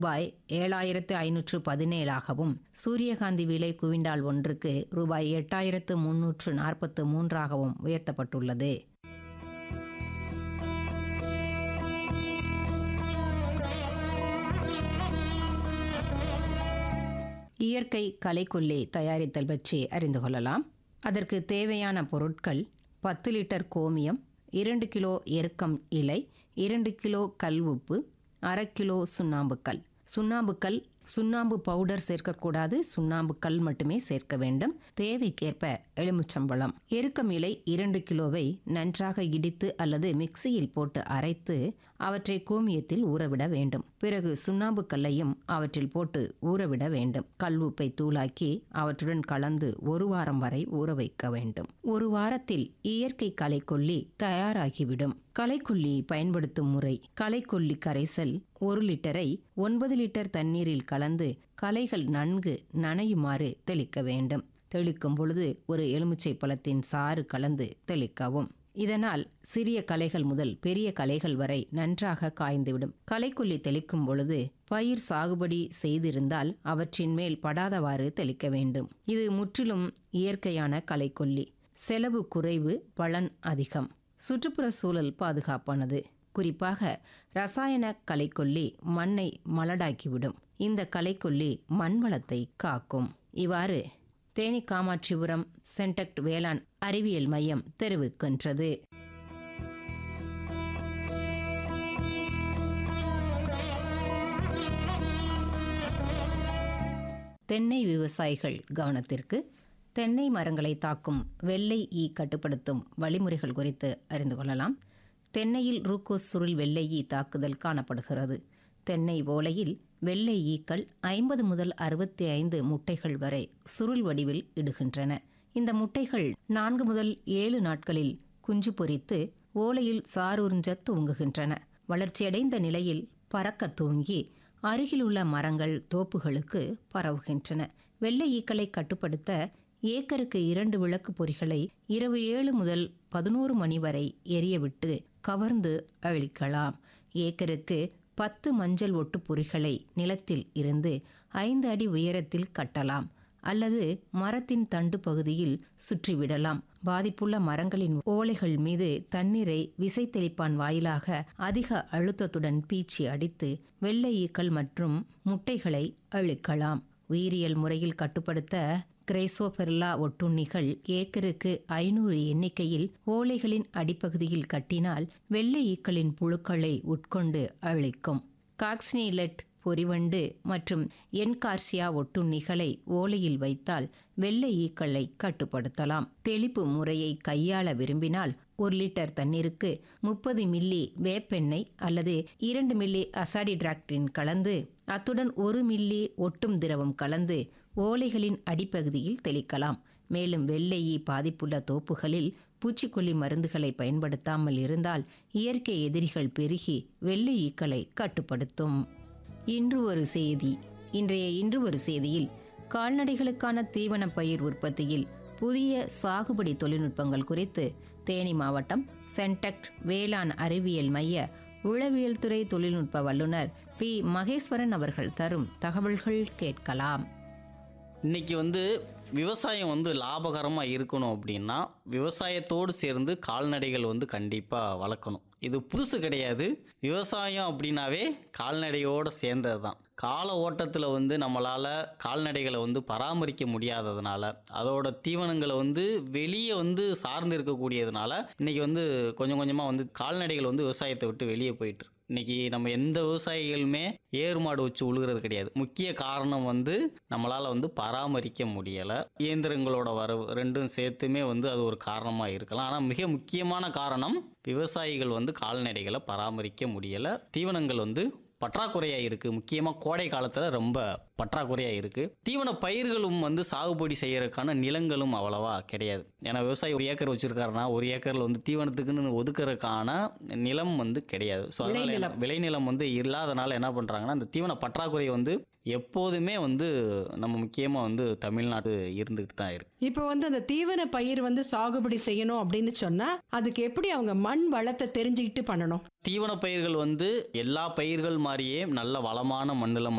ரூபாய் ஏழாயிரத்து ஐநூற்று பதினேழாகவும் சூரியகாந்தி விலை குவிண்டால் ஒன்றுக்கு ரூபாய் எட்டாயிரத்து முன்னூற்று நாற்பத்து மூன்றாகவும் உயர்த்தப்பட்டுள்ளது இயற்கை களைக்கொல்லி தயாரித்தல் பற்றி அறிந்து கொள்ளலாம் அதற்கு தேவையான பொருட்கள் பத்து லிட்டர் கோமியம் இரண்டு கிலோ எருக்கம் இலை இரண்டு கிலோ கல் உப்பு அரை கிலோ சுண்ணாம்புக்கல் சுண்ணாம்புக்கல் சுண்ணாம்பு பவுடர் சேர்க்கக்கூடாது சுண்ணாம்பு கல் மட்டுமே சேர்க்க வேண்டும் தேவைக்கேற்ப எலுமிச்சம்பழம் எருக்கம் இலை இரண்டு கிலோவை நன்றாக இடித்து அல்லது மிக்சியில் போட்டு அரைத்து அவற்றை கோமியத்தில் ஊறவிட வேண்டும் பிறகு சுண்ணாம்பு கல்லையும் அவற்றில் போட்டு ஊறவிட வேண்டும் கல் உப்பை தூளாக்கி அவற்றுடன் கலந்து ஒரு வாரம் வரை ஊற வைக்க வேண்டும் ஒரு வாரத்தில் இயற்கை களைக்கொல்லி தயாராகிவிடும் களைக்கொல்லி பயன்படுத்தும் முறை களைக்கொல்லி கரைசல் ஒரு லிட்டரை ஒன்பது லிட்டர் தண்ணீரில் கலந்து களைகள் நன்கு நனையுமாறு தெளிக்க வேண்டும் தெளிக்கும் பொழுது ஒரு எலுமிச்சை பழத்தின் சாறு கலந்து தெளிக்கவும் இதனால் சிறிய களைகள் முதல் பெரிய களைகள் வரை நன்றாக காய்ந்துவிடும் களைக்கொல்லி தெளிக்கும் பொழுது பயிர் சாகுபடி செய்திருந்தால் அவற்றின் மேல் படாதவாறு தெளிக்க வேண்டும் இது முற்றிலும் இயற்கையான களைக்கொல்லி செலவு குறைவு பலன் அதிகம் சுற்றுப்புற சூழல் பாதுகாப்பானது குறிப்பாக ரசாயன களைக்கொல்லி மண்ணை மலடாக்கிவிடும் இந்த களைக்கொல்லி மண் வளத்தை காக்கும் இவ்வாறு தேனி காமாட்சிபுரம் சென்டக்ட் வேளாண் அறிவியல் மையம் தெரிவிக்கின்றது தென்னை விவசாயிகள் கவனத்திற்கு தென்னை மரங்களை தாக்கும் வெள்ளை ஈ கட்டுப்படுத்தும் வழிமுறைகள் குறித்து அறிந்து கொள்ளலாம் தென்னையில் ரூக்கோஸ் சுருள் வெள்ளை ஈ தாக்குதல் காணப்படுகிறது தென்னை ஓலையில் வெள்ளை ஈக்கள் ஐம்பது முதல் அறுபத்தி ஐந்து முட்டைகள் வரை சுருள் வடிவில் இடுகின்றன இந்த முட்டைகள் நான்கு முதல் ஏழு நாட்களில் குஞ்சு பொரித்து ஓலையில் சாரூர்ஞ்ச தூங்குகின்றன வளர்ச்சியடைந்த நிலையில் பறக்க தூங்கி அருகிலுள்ள மரங்கள் தோப்புகளுக்கு பரவுகின்றன வெள்ளை ஈக்களை கட்டுப்படுத்த ஏக்கருக்கு இரண்டு விளக்கு பொறிகளை இரவு ஏழு முதல் பதினோரு மணி வரை எரியவிட்டு கவர்ந்து அழிக்கலாம் ஏக்கருக்கு பத்து மஞ்சள் ஒட்டு பொறிகளை நிலத்தில் இருந்து ஐந்து அடி உயரத்தில் கட்டலாம் அல்லது மரத்தின் தண்டு பகுதியில் சுற்றிவிடலாம் பாதிப்புள்ள மரங்களின் ஓலைகள் மீது தண்ணீரை விசை தெளிப்பான் வாயிலாக அதிக அழுத்தத்துடன் பீச்சி அடித்து வெள்ளை ஈக்கள் மற்றும் முட்டைகளை அழிக்கலாம் உயிரியல் முறையில் கட்டுப்படுத்த கிரைசோபெர்லா ஒட்டுண்ணிகள் ஏக்கருக்கு ஐநூறு எண்ணிக்கையில் ஓலைகளின் அடிப்பகுதியில் கட்டினால் வெள்ளை ஈக்களின் புழுக்களை உட்கொண்டு அழிக்கும் காக்ஸ்னிலெட் பொறிவண்டு மற்றும் என்கார்சியா ஒட்டுண்ணிகளை ஓலையில் வைத்தால் வெள்ளை ஈக்களை கட்டுப்படுத்தலாம் தெளிப்பு முறையை கையாள விரும்பினால் ஒரு லிட்டர் தண்ணீருக்கு முப்பது மில்லி வேப்பெண்ணெய் அல்லது இரண்டு மில்லி அசாடிட்ராக்டின் கலந்து அத்துடன் ஒரு மில்லி ஒட்டும் திரவம் கலந்து ஓலைகளின் அடிப்பகுதியில் தெளிக்கலாம் மேலும் வெள்ளை ஈ பாதிப்புள்ள தோப்புகளில் பூச்சிக்கொல்லி மருந்துகளை பயன்படுத்தாமல் இருந்தால் இயற்கை எதிரிகள் பெருகி வெள்ளை ஈக்களை கட்டுப்படுத்தும் இன்று ஒரு செய்தி இன்றைய இன்று ஒரு செய்தியில் கால்நடைகளுக்கான தீவன பயிர் உற்பத்தியில் புதிய சாகுபடி தொழில்நுட்பங்கள் குறித்து தேனி மாவட்டம் சென்டெக்ட் வேளாண் அறிவியல் மைய உளவியல் துறை தொழில்நுட்ப வல்லுநர் பி மகேஸ்வரன் அவர்கள் தரும் தகவல்கள் கேட்கலாம் இன்னைக்கு வந்து விவசாயம் வந்து லாபகரமாக இருக்கணும் அப்படின்னா விவசாயத்தோடு சேர்ந்து கால்நடைகள் வந்து கண்டிப்பாக வளர்க்கணும் இது புதுசு கிடையாது விவசாயம் அப்படின்னாவே கால்நடையோடு சேர்ந்தது தான் கால ஓட்டத்தில் வந்து நம்மளால் கால்நடைகளை வந்து பராமரிக்க முடியாததுனால அதோட தீவனங்களை வந்து வெளியே வந்து சார்ந்து இருக்கக்கூடியதுனால இன்றைக்கி வந்து கொஞ்சம் கொஞ்சமாக வந்து கால்நடைகள் வந்து விவசாயத்தை விட்டு வெளியே போயிட்டு இன்னைக்கு நம்ம எந்த விவசாயிகளுமே ஏறு மாடு வச்சு உழுகிறது கிடையாது முக்கிய காரணம் வந்து நம்மளால் வந்து பராமரிக்க முடியலை இயந்திரங்களோட வரவு ரெண்டும் சேர்த்துமே வந்து அது ஒரு காரணமாக இருக்கலாம் ஆனால் மிக முக்கியமான காரணம் விவசாயிகள் வந்து கால்நடைகளை பராமரிக்க முடியலை தீவனங்கள் வந்து பற்றாக்குறையாக இருக்குது முக்கியமாக கோடை காலத்தில் ரொம்ப பற்றாக்குறையாக இருக்குது தீவன பயிர்களும் வந்து சாகுபடி செய்யறதுக்கான நிலங்களும் அவ்வளவா கிடையாது ஏன்னா விவசாயி ஒரு ஏக்கர் வச்சிருக்காருன்னா ஒரு ஏக்கரில் வந்து தீவனத்துக்குன்னு ஒதுக்குறதுக்கான நிலம் வந்து கிடையாது ஸோ அதனால என்ன- விளைநிலம். விளைநிலம் வந்து இல்லாதனால என்ன பண்ணுறாங்கன்னா அந்த தீவன பற்றாக்குறை வந்து எப்போதுமே வந்து நம்ம முக்கியமாக வந்து தமிழ்நாடு இருந்துகிட்டு தான் இருக்கு இப்போ வந்து அந்த தீவன பயிர் வந்து சாகுபடி செய்யணும் அப்படின்னு சொன்னா அதுக்கு எப்படி அவங்க மண் வளத்தை தெரிஞ்சுக்கிட்டு பண்ணணும் தீவன பயிர்கள் வந்து எல்லா பயிர்கள் மாதிரியே நல்ல வளமான மண்ணில்